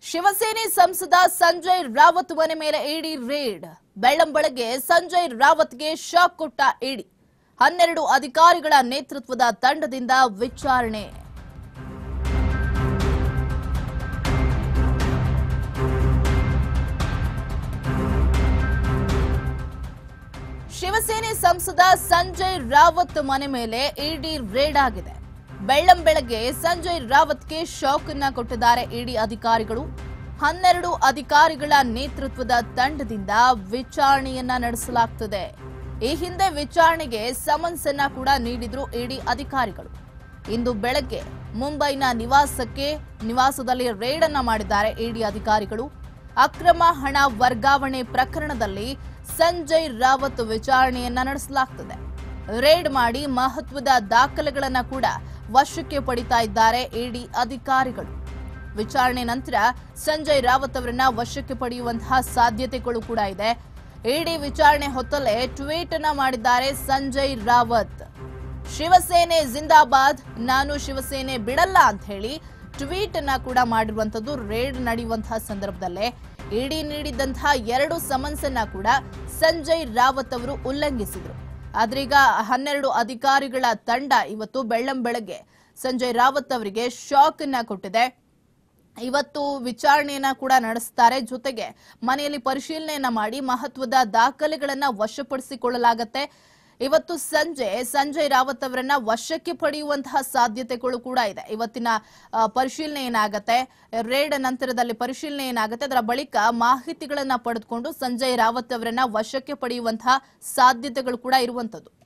ಶಿವಸೇನೆ ಸಂಸದ ಸಂಜಯ್ ರಾವತ್ ಮನೆ ಮೇಲೆ ಇಡಿ ರೇಡ್ ಬೆಳ್ಳಂಬೆಳಗ್ಗೆ ಸಂಜಯ್ ರಾವತ್ಗೆ ಶಾಕ್ ಕೊಟ್ಟ ಇಡಿ ಹನ್ನೆರಡು ಅಧಿಕಾರಿಗಳ ನೇತೃತ್ವದ ತಂಡದಿಂದ ವಿಚಾರಣೆ ಶಿವಸೇನೆ ಸಂಸದ ಸಂಜಯ್ ರಾವತ್ ಮನೆ ಮೇಲೆ ಇಡಿ ರೇಡ್ ಆಗಿದೆ ಬೆಳ್ಳಂಬೆಳಗ್ಗೆ ಸಂಜಯ್ ರಾವತ್ಗೆ ಶಾಕ್ ಅನ್ನ ಕೊಟ್ಟಿದ್ದಾರೆ ಇಡಿ ಅಧಿಕಾರಿಗಳು ಹನ್ನೆರಡು ಅಧಿಕಾರಿಗಳ ನೇತೃತ್ವದ ತಂಡದಿಂದ ವಿಚಾರಣೆಯನ್ನ ನಡೆಸಲಾಗ್ತದೆ ಈ ಹಿಂದೆ ವಿಚಾರಣೆಗೆ ಸಮನ್ಸ್ ಅನ್ನ ಕೂಡ ನೀಡಿದ್ರು ಇಡಿ ಅಧಿಕಾರಿಗಳು ಇಂದು ಬೆಳಗ್ಗೆ ಮುಂಬೈನ ನಿವಾಸಕ್ಕೆ ನಿವಾಸದಲ್ಲಿ ರೇಡ್ ಅನ್ನ ಮಾಡಿದ್ದಾರೆ ಇಡಿ ಅಧಿಕಾರಿಗಳು ಅಕ್ರಮ ಹಣ ವರ್ಗಾವಣೆ ಪ್ರಕರಣದಲ್ಲಿ ಸಂಜಯ್ ರಾವತ್ ವಿಚಾರಣೆಯನ್ನ ನಡೆಸಲಾಗ್ತದೆ ರೇಡ್ ಮಾಡಿ ಮಹತ್ವದ ದಾಖಲೆಗಳನ್ನ ಕೂಡ ವಶಕ್ಕೆ ಪಡಿತಾ ಇದ್ದಾರೆ ಇಡಿ ಅಧಿಕಾರಿಗಳು ವಿಚಾರಣೆ ನಂತರ ಸಂಜಯ್ ರಾವತ್ ಅವರನ್ನ ವಶಕ್ಕೆ ಪಡೆಯುವಂತಹ ಸಾಧ್ಯತೆಗಳು ಕೂಡ ಇದೆ ಇಡಿ ವಿಚಾರಣೆ ಹೊತ್ತಲ್ಲೇ ಟ್ವೀಟ್ ಅನ್ನ ಮಾಡಿದ್ದಾರೆ ಸಂಜಯ್ ರಾವತ್ ಶಿವಸೇನೆ ಜಿಂದಾಬಾದ್ ನಾನು ಶಿವಸೇನೆ ಬಿಡಲ್ಲ ಅಂತ ಹೇಳಿ ಟ್ವೀಟ್ ಅನ್ನ ಕೂಡ ಮಾಡಿರುವಂತದ್ದು ರೇಡ್ ನಡೆಯುವಂತಹ ಸಂದರ್ಭದಲ್ಲೇ ಇಡಿ ನೀಡಿದಂತಹ ಎರಡು ಸಮನ್ಸ್ ಅನ್ನ ಕೂಡ ಸಂಜಯ್ ರಾವತ್ ಅವರು ಉಲ್ಲಂಘಿಸಿದ್ರು ಆದ್ರೀಗ ಹನ್ನೆರಡು ಅಧಿಕಾರಿಗಳ ತಂಡ ಇವತ್ತು ಬೆಳ್ಳಂಬೆಳಗ್ಗೆ ಸಂಜಯ್ ರಾವತ್ ಅವರಿಗೆ ಶಾಕ್ ಅನ್ನ ಕೊಟ್ಟಿದೆ ಇವತ್ತು ವಿಚಾರಣೆಯನ್ನ ಕೂಡ ನಡೆಸ್ತಾರೆ ಜೊತೆಗೆ ಮನೆಯಲ್ಲಿ ಪರಿಶೀಲನೆಯನ್ನ ಮಾಡಿ ಮಹತ್ವದ ದಾಖಲೆಗಳನ್ನ ವಶಪಡಿಸಿಕೊಳ್ಳಲಾಗತ್ತೆ ಇವತ್ತು ಸಂಜೆ ಸಂಜಯ್ ರಾವತ್ ಅವರನ್ನ ವಶಕ್ಕೆ ಪಡೆಯುವಂತಹ ಸಾಧ್ಯತೆಗಳು ಕೂಡ ಇದೆ ಇವತ್ತಿನ ಆ, ಪರಿಶೀಲನೆ ಏನಾಗತ್ತೆ ರೇಡ್ ನಂತರದಲ್ಲಿ ಪರಿಶೀಲನೆ ಏನಾಗತ್ತೆ ಅದರ ಬಳಿಕ ಮಾಹಿತಿಗಳನ್ನ ಪಡೆದುಕೊಂಡು ಸಂಜಯ್ ರಾವತ್ ಅವರನ್ನ ವಶಕ್ಕೆ ಪಡೆಯುವಂತಹ ಸಾಧ್ಯತೆಗಳು ಕೂಡ ಇರುವಂತದ್ದು